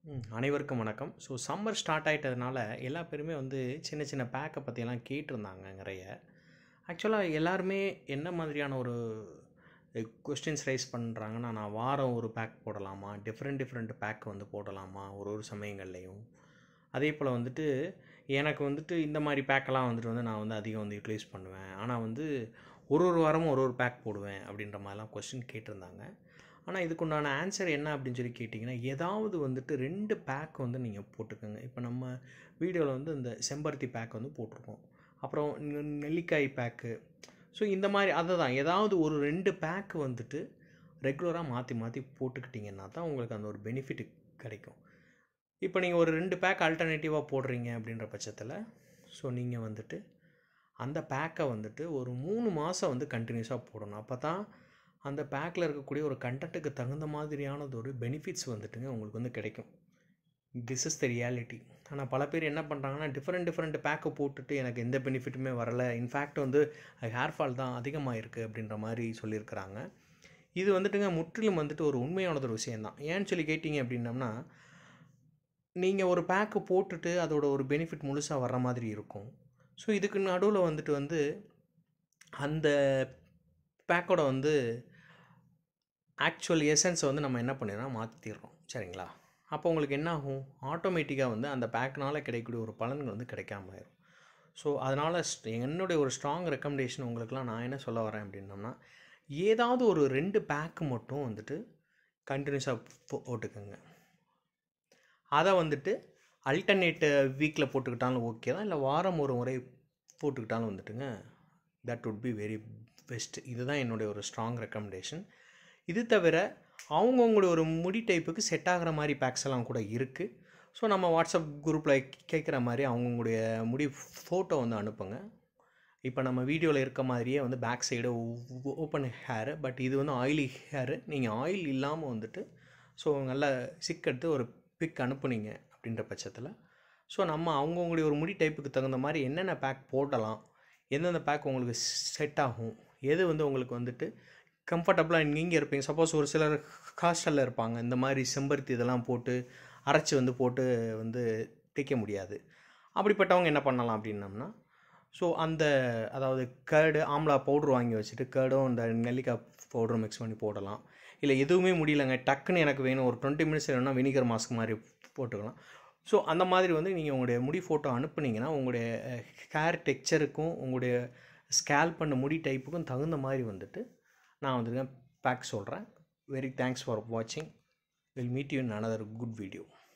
ம் அனைவருக்கும் வணக்கம் ஸோ சம்மர் ஸ்டார்ட் ஆயிட்டதுனால எல்லா பேருமே வந்து சின்ன சின்ன பேக்கை பற்றியெல்லாம் கேட்டிருந்தாங்க நிறைய ஆக்சுவலாக எல்லாருமே என்ன மாதிரியான ஒரு கொஸ்டின்ஸ் ரைஸ் பண்ணுறாங்கன்னா நான் வாரம் ஒரு பேக் போடலாமா டிஃப்ரெண்ட் டிஃப்ரெண்ட் பேக் வந்து போடலாமா ஒரு ஒரு சமயங்கள்லையும் அதே போல் வந்துட்டு எனக்கு வந்துட்டு இந்த மாதிரி பேக்கெல்லாம் வந்துட்டு வந்து நான் வந்து அதிகம் வந்து யூட்டிலைஸ் பண்ணுவேன் ஆனால் வந்து ஒரு ஒரு வாரமும் ஒரு ஒரு பேக் போடுவேன் அப்படின்ற மாதிரிலாம் கொஸ்டின் கேட்டிருந்தாங்க ஆனால் இதுக்குண்டான ஆன்சர் என்ன அப்படின்னு சொல்லி கேட்டிங்கன்னா ஏதாவது வந்துட்டு ரெண்டு பேக் வந்து நீங்கள் போட்டுக்கோங்க இப்போ நம்ம வீடியோவில் வந்து இந்த செம்பருத்தி பேக் வந்து போட்டிருக்கோம் அப்புறம் நெ- நெல்லிக்காய் பேக்கு ஸோ இந்த மாதிரி அதை தான் ஏதாவது ஒரு ரெண்டு பேக் வந்துட்டு ரெகுலராக மாற்றி மாற்றி போட்டுக்கிட்டிங்கன்னா தான் உங்களுக்கு அந்த ஒரு பெனிஃபிட் கிடைக்கும் இப்போ நீங்கள் ஒரு ரெண்டு பேக் ஆல்டர்னேட்டிவாக போடுறீங்க அப்படின்ற பட்சத்தில் ஸோ நீங்கள் வந்துட்டு அந்த பேக்கை வந்துட்டு ஒரு மூணு மாதம் வந்து கண்டினியூஸாக போடணும் அப்போ தான் அந்த பேக்கில் இருக்கக்கூடிய ஒரு கண்டென்ட்டுக்கு தகுந்த மாதிரியானது ஒரு பெனிஃபிட்ஸ் வந்துட்டுங்க உங்களுக்கு வந்து கிடைக்கும் திஸ் இஸ் த ரியாலிட்டி ஆனால் பல பேர் என்ன பண்ணுறாங்கன்னா டிஃப்ரெண்ட் டிஃப்ரெண்ட் பேக்கை போட்டுட்டு எனக்கு எந்த பெனிஃபிட்டுமே வரலை இன்ஃபேக்ட் வந்து ஹேர் ஃபால் தான் அதிகமாக இருக்குது அப்படின்ற மாதிரி சொல்லியிருக்கிறாங்க இது வந்துட்டுங்க முற்றிலும் வந்துட்டு ஒரு உண்மையானது ஒரு விஷயந்தான் ஏன்னு சொல்லி கேட்டிங்க அப்படின்னம்னா நீங்கள் ஒரு பேக்கு போட்டுட்டு அதோட ஒரு பெனிஃபிட் முழுசாக வர்ற மாதிரி இருக்கும் ஸோ இதுக்கு நடுவில் வந்துட்டு வந்து அந்த பேக்கோட வந்து ஆக்சுவல் எசன்ஸை வந்து நம்ம என்ன பண்ணிடுறோம் மாற்றிடுறோம் சரிங்களா அப்போ உங்களுக்கு என்ன ஆகும் ஆட்டோமேட்டிக்காக வந்து அந்த பேக்னால் கிடைக்கக்கூடிய ஒரு பலன்கள் வந்து கிடைக்காம ஆயிரும் ஸோ அதனால் என்னுடைய ஒரு ஸ்ட்ராங் ரெக்கமெண்டேஷன் உங்களுக்குலாம் நான் என்ன சொல்ல வரேன் அப்படின்னம்னா ஏதாவது ஒரு ரெண்டு பேக்கு மட்டும் வந்துட்டு கண்டினியூஸாக போட்டுக்கோங்க அதை வந்துட்டு அல்டர்னேட் வீக்கில் போட்டுக்கிட்டாலும் ஓகே தான் இல்லை வாரம் ஒரு முறை போட்டுக்கிட்டாலும் வந்துட்டுங்க that would be very best இதுதான் என்னுடைய ஒரு ஸ்ட்ராங் ரெக்கமெண்டேஷன் இது தவிர அவங்கவுங்களுடைய ஒரு முடி டைப்புக்கு செட் ஆகிற மாதிரி பேக்ஸ் எல்லாம் கூட இருக்குது ஸோ நம்ம வாட்ஸ்அப் குரூப்பில் கேட்குற மாதிரி அவங்கவுங்களுடைய முடி ஃபோட்டோ வந்து அனுப்புங்க இப்போ நம்ம வீடியோவில் இருக்க மாதிரியே வந்து back side open hair but இது வந்து ஆயிலி ஹேரு நீங்கள் ஆயில் இல்லாமல் வந்துட்டு ஸோ நல்ல சிக் எடுத்து ஒரு பிக் அனுப்புனீங்க அப்படின்ற பட்சத்தில் ஸோ நம்ம அவங்கவுங்களுடைய ஒரு முடி டைப்புக்கு தகுந்த மாதிரி என்னென்ன பேக் போடலாம் எந்தெந்த பேக் உங்களுக்கு செட் ஆகும் எது வந்து உங்களுக்கு வந்துட்டு கம்ஃபர்டபுளாக நீங்கள் இருப்பீங்க சப்போஸ் ஒரு சிலர் ஹாஸ்டலில் இருப்பாங்க இந்த மாதிரி செம்பருத்தி இதெல்லாம் போட்டு அரைச்சி வந்து போட்டு வந்து தேய்க்க முடியாது அப்படிப்பட்டவங்க என்ன பண்ணலாம் அப்படின்னம்னா ஸோ அந்த அதாவது கேர்டு ஆம்லா பவுட்ரு வாங்கி வச்சுட்டு கேர்டும் இந்த நெல்லிக்காய் பவுடரும் மிக்ஸ் பண்ணி போடலாம் இல்லை எதுவுமே முடியலங்க டக்குன்னு எனக்கு வேணும் ஒரு டுவெண்ட்டி மினிட்ஸ் வேணும்னா வினிகர் மாஸ்க் மாதிரி போட்டுக்கலாம் ஸோ அந்த மாதிரி வந்து நீங்கள் உங்களுடைய முடி ஃபோட்டோ அனுப்புனீங்கன்னா உங்களுடைய ஹேர் டெக்ஸ்சருக்கும் உங்களுடைய ஸ்கேல் பண்ண முடி டைப்புக்கும் தகுந்த மாதிரி வந்துட்டு நான் வந்துட்டு பேக் சொல்கிறேன் வெரி தேங்க்ஸ் ஃபார் வாட்சிங் will meet you in another good video